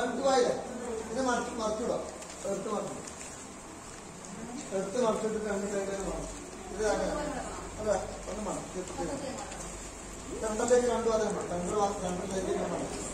എടുത്ത് പോയില്ലേ ഇത് മറിച്ച് മറിച്ചിടോ എടുത്ത് മറിച്ചു എടുത്ത് മറിച്ചിട്ട് രണ്ട് സൈഡിലേക്ക് മറിച്ചു ഇത് അങ്ങനെ അതെ ഒന്ന് മറിച്ച് സെൻട്രലിലേക്ക് രണ്ടു അതേ സെൻട്രൽ സെൻട്രലിലേക്ക് മറിച്ചു